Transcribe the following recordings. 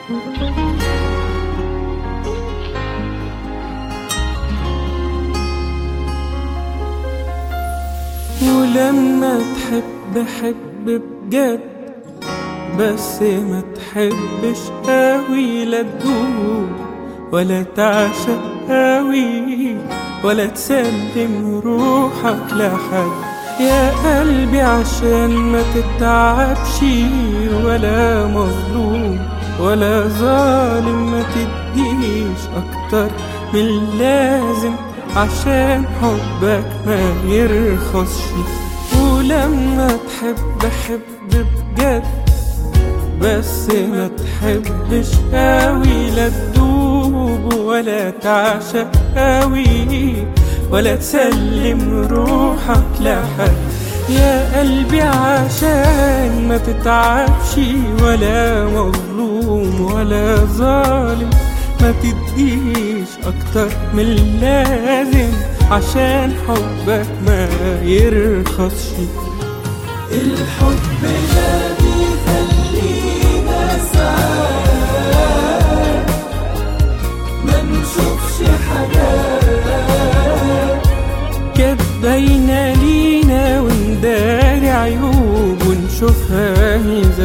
ولما تحب حب بجد بس ما تحبش قوي لا تدوب ولا تعشق قوي ولا تسلم روحك لحد يا قلبي عشان ما تتعبش ولا مظلوم ولا ظالم ما تديش اكتر من اللازم عشان حبك ما يرخصش ولما تحب حب بجد بس ما تحبش قوي لا تدوب ولا تعشق قوي ولا تسلم روحك لحد يا قلبي عشان ما تتعبش ولا مظلوم ولا ظالم ما تديش اكتر من اللازم عشان حبك ما يرخصش الحب ده بيخلينا سعاد ما نشوفش حاجات كانت باينة لينا ونداري عيوب ونشوفها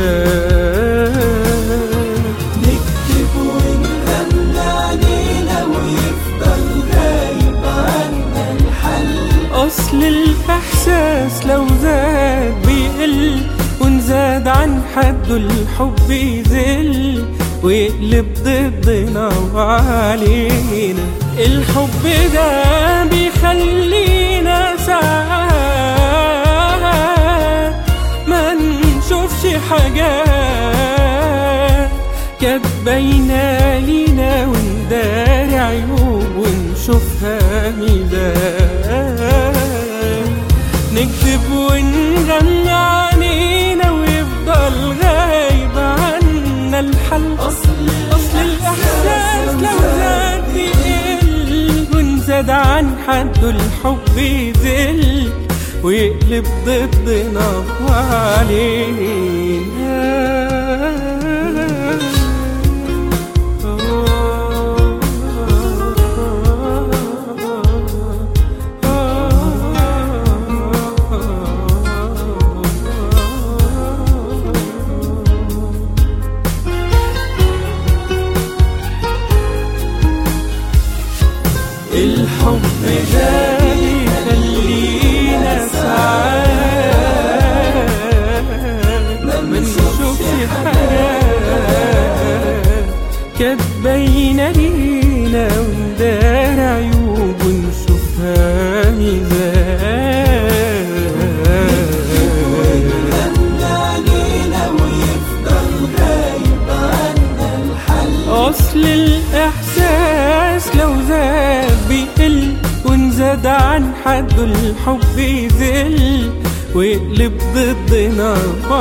ميزان نكتب ونغنى علينا ويفضل غايب عنا الحل أصل الإحساس لو زاد بيقل ونزاد عن حده الحب يذل ويقلب ضدنا وعلينا الحب ده بيخلينا ساعات ما نشوفش حاجات كانت باينة لينا ونداري عيوب ونشوفها ميزان نكتب ونغني علينا ويفضل غايب عنا الحل أصل أصل الإحساس لو زاد بيقل ونزاد عن حده الحب يذل ويقلب ضدنا وعلينا الحب ده بيخلينا سعاد ما نشوفش حاجات كانت باينة لينا وندار عيوب ونشوفها ميزان غنى علينا ويفضل غايب عنا الحل أصل الإحساس لو زاد بيقل ونزاد عن حده الحب يذل ويقلب ضدنا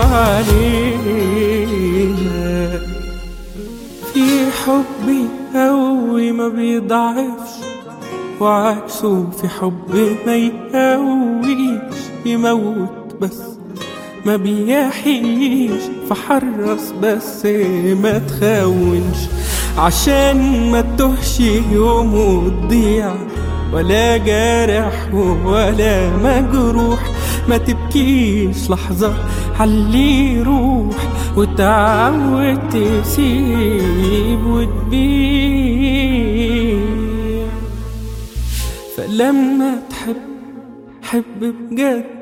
وعلينا في حبي قوي ما بيضعفش وعكسه في حب ما يقويش يموت بس ما بيحيش فحرص بس ما تخونش عشان ما تهش يوم وتضيع ولا جارح ولا مجروح ما تبكيش لحظة حلي يروح وتعود تسيب وتبيع فلما تحب حب بجد